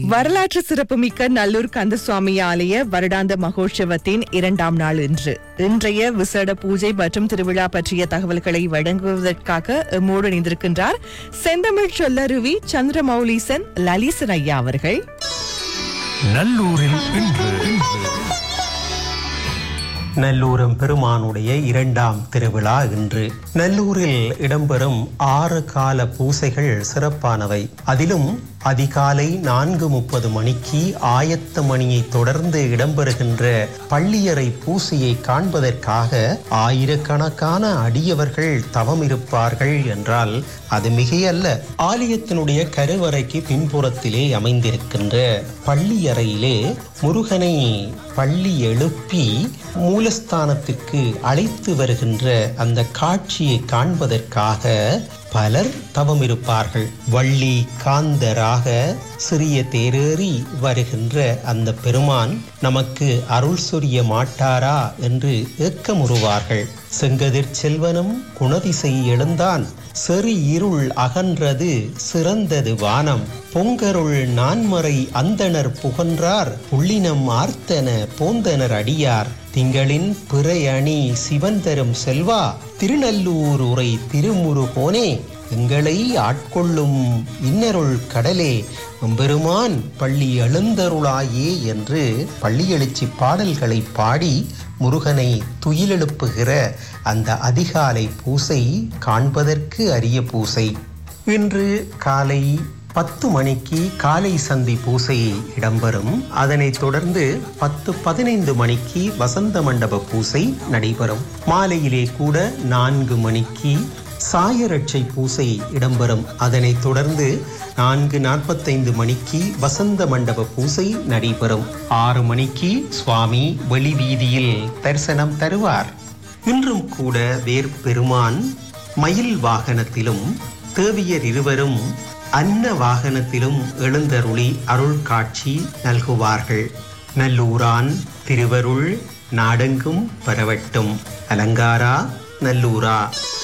வரலாற்று சிறப்புமிக்க நல்லூர் கந்தசுவாமி ஆலய வருடாந்த மகோற்சவத்தின் இரண்டாம் நாள் இன்று இன்றைய விசேட பூஜை மற்றும் திருவிழா பற்றிய தகவல்களை வழங்குவதற்காக எம்மோடு இணைந்திருக்கின்றார் செந்தமிழ் சொல்லருவி சந்திரமௌலீசன் லலிசன் ஐயா அவர்கள் நல்லூரில் இன்று நல்லூரம் பெருமானுடைய இரண்டாம் திருவிழா இன்று நல்லூரில் இடம்பெறும் ஆறு கால பூசைகள் சிறப்பானவை அதிலும் அதிகாலை நான்கு முப்பது மணிக்கு ஆயத்த மணியை தொடர்ந்து இடம்பெறுகின்ற பள்ளியறை பூசையை காண்பதற்காக ஆயிரக்கணக்கான அடியவர்கள் தவம் இருப்பார்கள் என்றால் அது மிகையல்ல ஆலயத்தினுடைய கருவறைக்கு பின்புறத்திலே அமைந்திருக்கின்ற பள்ளியறையிலே முருகனை பள்ளி எழுப்பி மூலஸ்தானத்துக்கு அழைத்து வருகின்ற அந்த காட்சியை காண்பதற்காக பலர் தவம் இருப்பார்கள் வள்ளி காந்தராக சிறிய தேரேறி வருகின்ற அந்த பெருமான் நமக்கு அருள் சொரிய மாட்டாரா என்று ஏக்கமுறுவார்கள் செங்கதிர் செல்வனும் குணதிசை எழுந்தான் செறி இருள் அகன்றது சிறந்தது வானம் பொங்கருள் நான்மறை அந்தணர் புகன்றார் புள்ளினம் ஆர்த்தன போந்தனர் அடியார் திங்களின் பிறை அணி சிவன் தரும் செல்வா திருநல்லூர் உரை திருமுருகோனே எங்களை ஆட்கொள்ளும் இன்னருள் கடலே எம்பெருமான் பள்ளி எழுந்தருளாயே என்று பள்ளி எழுச்சி பாடல்களை பாடி முருகனை துயிலெழுப்புகிற அந்த அதிகாலை பூசை காண்பதற்கு அரிய பூசை இன்று காலை பத்து மணிக்கு காலை சந்தி பூசை இடம்பெறும் அதனைத் தொடர்ந்து பத்து பதினைந்து மணிக்கு வசந்த மண்டப பூசை நடைபெறும் மாலையிலே கூட நான்கு மணிக்கு சாயரட்சை பூசை இடம்பெறும் அதனைத் தொடர்ந்து நான்கு நாற்பத்தைந்து மணிக்கு வசந்த மண்டப பூசை நடைபெறும் ஆறு மணிக்கு சுவாமி வெளி வீதியில் தரிசனம் தருவார் இன்றும் கூட வேர் பெருமான் மயில் வாகனத்திலும் தேவியர் இருவரும் அன்ன வாகனத்திலும் எழுந்தருளி அருள் காட்சி நல்குவார்கள் நல்லூரான் திருவருள் நாடெங்கும் பரவட்டும் அலங்காரா நல்லூரா